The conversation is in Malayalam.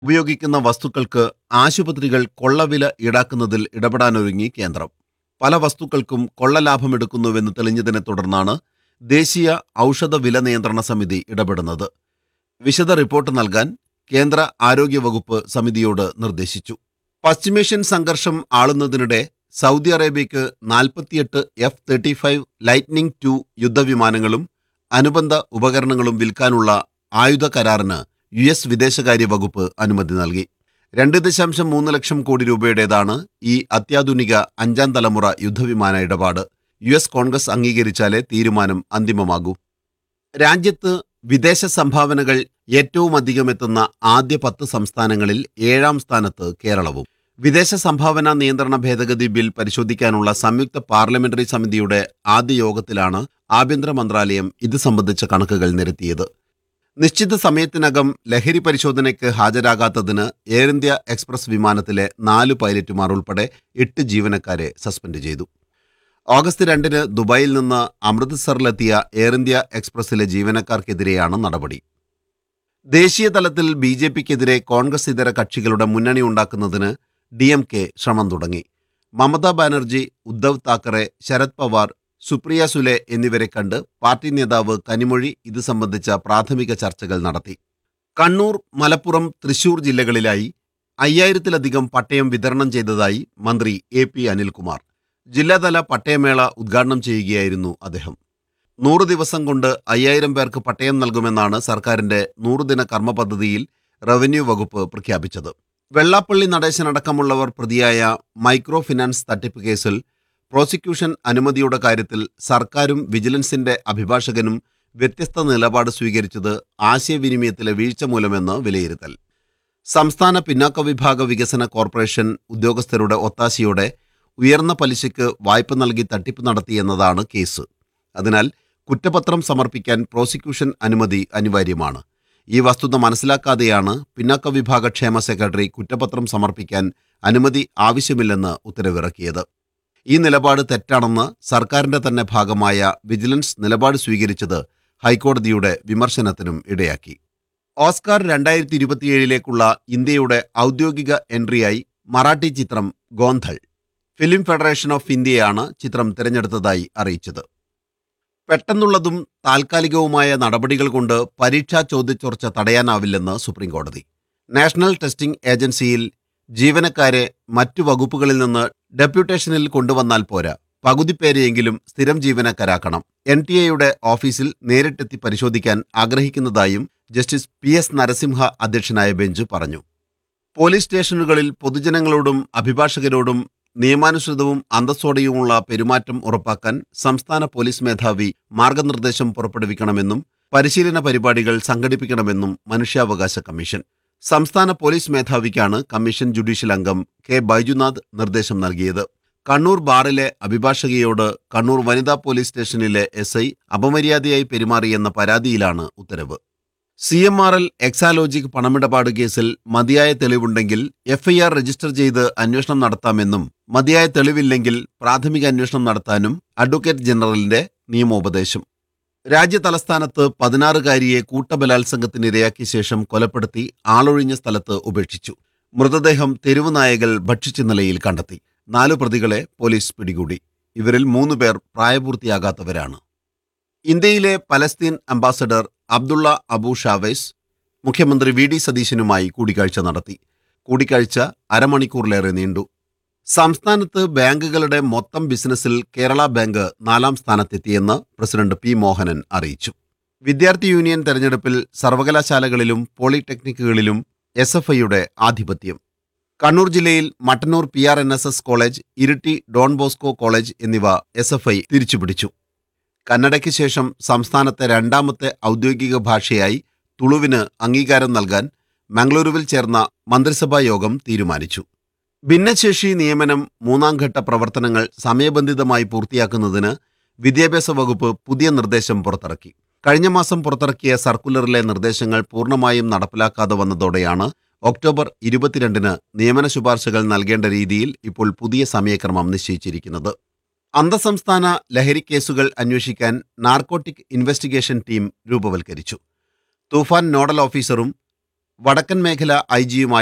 ഉപയോഗിക്കുന്ന വസ്തുക്കൾക്ക് ആശുപത്രികൾ കൊള്ളവില ഈടാക്കുന്നതിൽ ഇടപെടാനൊരുങ്ങി കേന്ദ്രം പല വസ്തുക്കൾക്കും കൊള്ളലാഭമെടുക്കുന്നുവെന്ന് തെളിഞ്ഞതിനെ തുടർന്നാണ് ദേശീയ ഔഷധ വില നിയന്ത്രണ സമിതി ഇടപെടുന്നത് വിശദ റിപ്പോർട്ട് നൽകാൻ കേന്ദ്ര ആരോഗ്യവകുപ്പ് സമിതിയോട് നിർദ്ദേശിച്ചു പശ്ചിമേഷ്യൻ സംഘർഷം ആളുന്നതിനിടെ സൗദി അറേബ്യയ്ക്ക് നാൽപ്പത്തിയെട്ട് F thirty five lightning two യുദ്ധവിമാനങ്ങളും അനുബന്ധ ഉപകരണങ്ങളും വിൽക്കാനുള്ള ആയുധ കരാറിന് യു എസ് വിദേശകാര്യ വകുപ്പ് അനുമതി നൽകി രണ്ട് ദശാംശം മൂന്ന് ലക്ഷം കോടി രൂപയുടേതാണ് ഈ അത്യാധുനിക അഞ്ചാം തലമുറ യുദ്ധവിമാന ഇടപാട് യു എസ് കോൺഗ്രസ് അംഗീകരിച്ചാലേ തീരുമാനം അന്തിമമാകൂ രാജ്യത്ത് വിദേശ സംഭാവനകൾ ഏറ്റവും അധികം എത്തുന്ന ആദ്യ പത്ത് സംസ്ഥാനങ്ങളിൽ ഏഴാം സ്ഥാനത്ത് കേരളവും വിദേശ സംഭാവന നിയന്ത്രണ ഭേദഗതി ബിൽ പരിശോധിക്കാനുള്ള സംയുക്ത പാർലമെന്ററി സമിതിയുടെ ആദ്യ യോഗത്തിലാണ് ആഭ്യന്തര മന്ത്രാലയം ഇത് സംബന്ധിച്ച കണക്കുകൾ നിരത്തിയത് നിശ്ചിത സമയത്തിനകം ലഹരി പരിശോധനയ്ക്ക് ഹാജരാകാത്തതിന് എയർ ഇന്ത്യ എക്സ്പ്രസ് വിമാനത്തിലെ നാല് പൈലറ്റുമാർ ഉൾപ്പെടെ എട്ട് ജീവനക്കാരെ സസ്പെൻഡ് ചെയ്തു ഓഗസ്റ്റ് രണ്ടിന് ദുബായിൽ നിന്ന് അമൃത്സറിലെത്തിയ എയർ ഇന്ത്യ എക്സ്പ്രസിലെ ജീവനക്കാർക്കെതിരെയാണ് നടപടി ദേശീയ തലത്തിൽ ബി ജെ പിക്കെതിരെ കോൺഗ്രസ് ഇതര കക്ഷികളുടെ മുന്നണി ഉണ്ടാക്കുന്നതിന് ഡി എം കെ ശ്രമം തുടങ്ങി മമതാ ബാനർജി ഉദ്ധവ് താക്കറെ ശരത് പവാർ സുപ്രിയ സുലെ എന്നിവരെ കണ്ട് പാർട്ടി നേതാവ് കനിമൊഴി ഇത് സംബന്ധിച്ച പ്രാഥമിക ചർച്ചകൾ നടത്തി കണ്ണൂർ മലപ്പുറം തൃശൂർ ജില്ലകളിലായി അയ്യായിരത്തിലധികം പട്ടയം വിതരണം ചെയ്തതായി മന്ത്രി എ പി അനിൽകുമാർ ജില്ലാതല പട്ടയമേള ഉദ്ഘാടനം ചെയ്യുകയായിരുന്നു അദ്ദേഹം നൂറ് ദിവസം കൊണ്ട് അയ്യായിരം പേർക്ക് പട്ടയം നൽകുമെന്നാണ് സർക്കാരിന്റെ നൂറുദിന കർമ്മ പദ്ധതിയിൽ റവന്യൂ വകുപ്പ് പ്രഖ്യാപിച്ചത് വെള്ളാപ്പള്ളി നടേശനടക്കമുള്ളവർ പ്രതിയായ മൈക്രോ ഫിനാൻസ് തട്ടിപ്പ് കേസിൽ പ്രോസിക്യൂഷൻ അനുമതിയുടെ കാര്യത്തിൽ സർക്കാരും വിജിലൻസിന്റെ അഭിഭാഷകനും വ്യത്യസ്ത നിലപാട് സ്വീകരിച്ചത് ആശയവിനിമയത്തിലെ വീഴ്ച മൂലമെന്ന് വിലയിരുത്തൽ സംസ്ഥാന പിന്നാക്ക വിഭാഗ വികസന കോർപ്പറേഷൻ ഉദ്യോഗസ്ഥരുടെ ഒത്താശയോടെ ഉയർന്ന പലിശയ്ക്ക് വായ്പ നൽകി തട്ടിപ്പ് നടത്തിയെന്നതാണ് കേസ് അതിനാൽ കുറ്റപത്രം സമർപ്പിക്കാൻ പ്രോസിക്യൂഷൻ അനുമതി അനിവാര്യമാണ് ഈ വസ്തുത മനസ്സിലാക്കാതെയാണ് പിന്നാക്ക വിഭാഗ ക്ഷേമ സെക്രട്ടറി കുറ്റപത്രം സമർപ്പിക്കാൻ അനുമതി ആവശ്യമില്ലെന്ന് ഉത്തരവിറക്കിയത് ഈ നിലപാട് തെറ്റാണെന്ന് സർക്കാരിന്റെ തന്നെ ഭാഗമായ വിജിലൻസ് നിലപാട് സ്വീകരിച്ചത് ഹൈക്കോടതിയുടെ വിമർശനത്തിനും ഇടയാക്കി ഓസ്കാർ രണ്ടായിരത്തി ഇരുപത്തിയേഴിലേക്കുള്ള ഇന്ത്യയുടെ ഔദ്യോഗിക എൻട്രിയായി മറാഠി ചിത്രം ഗോന്ധൾ ഫിലിം ഫെഡറേഷൻ ഓഫ് ഇന്ത്യയാണ് ചിത്രം തിരഞ്ഞെടുത്തതായി അറിയിച്ചത് പെട്ടെന്നുള്ളതും താൽക്കാലികവുമായ നടപടികൾ കൊണ്ട് പരീക്ഷാ ചോദ്യചോർച്ച തടയാനാവില്ലെന്ന് സുപ്രീംകോടതി നാഷണൽ ടെസ്റ്റിംഗ് ഏജൻസിയിൽ ജീവനക്കാരെ മറ്റു വകുപ്പുകളിൽ നിന്ന് ഡെപ്യൂട്ടേഷനിൽ കൊണ്ടുവന്നാൽ പോരാ പകുതി പേരെയെങ്കിലും സ്ഥിരം ജീവനക്കാരാക്കണം എൻ ടി എയുടെ ഓഫീസിൽ നേരിട്ടെത്തി പരിശോധിക്കാൻ ആഗ്രഹിക്കുന്നതായും ജസ്റ്റിസ് പി എസ് നരസിംഹ അധ്യക്ഷനായ ബെഞ്ച് പറഞ്ഞു പോലീസ് സ്റ്റേഷനുകളിൽ പൊതുജനങ്ങളോടും അഭിഭാഷകരോടും നിയമാനുസൃതവും അന്തസ്സോടെയുമുള്ള പെരുമാറ്റം ഉറപ്പാക്കാൻ സംസ്ഥാന പോലീസ് മേധാവി മാർഗനിർദ്ദേശം പുറപ്പെടുവിക്കണമെന്നും പരിശീലന പരിപാടികൾ സംഘടിപ്പിക്കണമെന്നും മനുഷ്യാവകാശ കമ്മീഷൻ സംസ്ഥാന പോലീസ് മേധാവിക്കാണ് കമ്മീഷൻ ജുഡീഷ്യൽ അംഗം കെ ബൈജുനാഥ് നിർദ്ദേശം നൽകിയത് കണ്ണൂർ ബാറിലെ അഭിഭാഷകയോട് കണ്ണൂർ വനിതാ പോലീസ് സ്റ്റേഷനിലെ എസ് ഐ അപമര്യാദയായി പെരുമാറിയെന്ന പരാതിയിലാണ് ഉത്തരവ് C M R L Exalogic പണമിടപാട് കേസിൽ മതിയായ തെളിവുണ്ടെങ്കിൽ എഫ്ഐആർ രജിസ്റ്റർ ചെയ്ത് അന്വേഷണം നടത്താമെന്നും മതിയായ തെളിവില്ലെങ്കിൽ പ്രാഥമിക അന്വേഷണം നടത്താനും അഡ്വക്കേറ്റ് ജനറലിന്റെ നിയമോപദേശം രാജ്യ തലസ്ഥാനത്ത് പതിനാറുകാരിയെ കൂട്ടബലാത്സംഗത്തിനിരയാക്കിയ ശേഷം കൊലപ്പെടുത്തി ആളൊഴിഞ്ഞ സ്ഥലത്ത് ഉപേക്ഷിച്ചു മൃതദേഹം തെരുവ് നായകൾ ഭക്ഷിച്ച നിലയിൽ കണ്ടെത്തി നാലു പ്രതികളെ പോലീസ് പിടികൂടി ഇവരിൽ മൂന്ന് പേർ പ്രായപൂർത്തിയാകാത്തവരാണ് ഇന്ത്യയിലെ Palestine ambassador Abdullah Abu Shawesh മുഖ്യമന്ത്രി വി ഡി സതീശനുമായി കൂടിക്കാഴ്ച നടത്തി കൂടിക്കാഴ്ച അരമണിക്കൂറിലേറെ നീണ്ടു സംസ്ഥാനത്ത് ബാങ്കുകളുടെ മൊത്തം ബിസിനസ്സിൽ കേരള ബാങ്ക് നാലാം സ്ഥാനത്തെത്തിയെന്ന് പ്രസിഡന്റ് പി മോഹനൻ അറിയിച്ചു വിദ്യാർത്ഥി യൂണിയൻ തെരഞ്ഞെടുപ്പിൽ സർവകലാശാലകളിലും പോളിടെക്നിക്കുകളിലും എസ് എഫ് ഐയുടെ ആധിപത്യം കണ്ണൂർ ജില്ലയിൽ Mattannur P R N S S college Iritty Don Bosco college എന്നിവ എസ് എഫ് ഐ തിരിച്ചുപിടിച്ചു കന്നഡയ്ക്ക് ശേഷം സംസ്ഥാനത്തെ രണ്ടാമത്തെ ഔദ്യോഗിക ഭാഷയായി തുളുവിന് അംഗീകാരം നൽകാൻ മംഗളൂരുവിൽ ചേർന്ന മന്ത്രിസഭാ യോഗം തീരുമാനിച്ചു ഭിന്നശേഷി നിയമനം മൂന്നാം ഘട്ട പ്രവർത്തനങ്ങൾ സമയബന്ധിതമായി പൂർത്തിയാക്കുന്നതിന് വിദ്യാഭ്യാസ വകുപ്പ് പുതിയ നിർദ്ദേശം പുറത്തിറക്കി കഴിഞ്ഞ മാസം പുറത്തിറക്കിയ സർക്കുലറിലെ നിർദ്ദേശങ്ങൾ പൂർണ്ണമായും നടപ്പിലാക്കാതെ വന്നതോടെയാണ് ഒക്ടോബർ ഇരുപത്തിരണ്ടിന് നിയമന ശുപാർശകൾ നൽകേണ്ട രീതിയിൽ ഇപ്പോൾ പുതിയ സമയക്രമം നിശ്ചയിച്ചിരിക്കുന്നത് അന്തസംസ്ഥാന ലഹരി കേസുകൾ അന്വേഷിക്കാൻ നാർക്കോട്ടിക് ഇൻവെസ്റ്റിഗേഷൻ ടീം രൂപവൽക്കരിച്ചു തൂഫാൻ നോഡൽ ഓഫീസറും വടക്കൻ മേഖല ഐ ജിയുമായ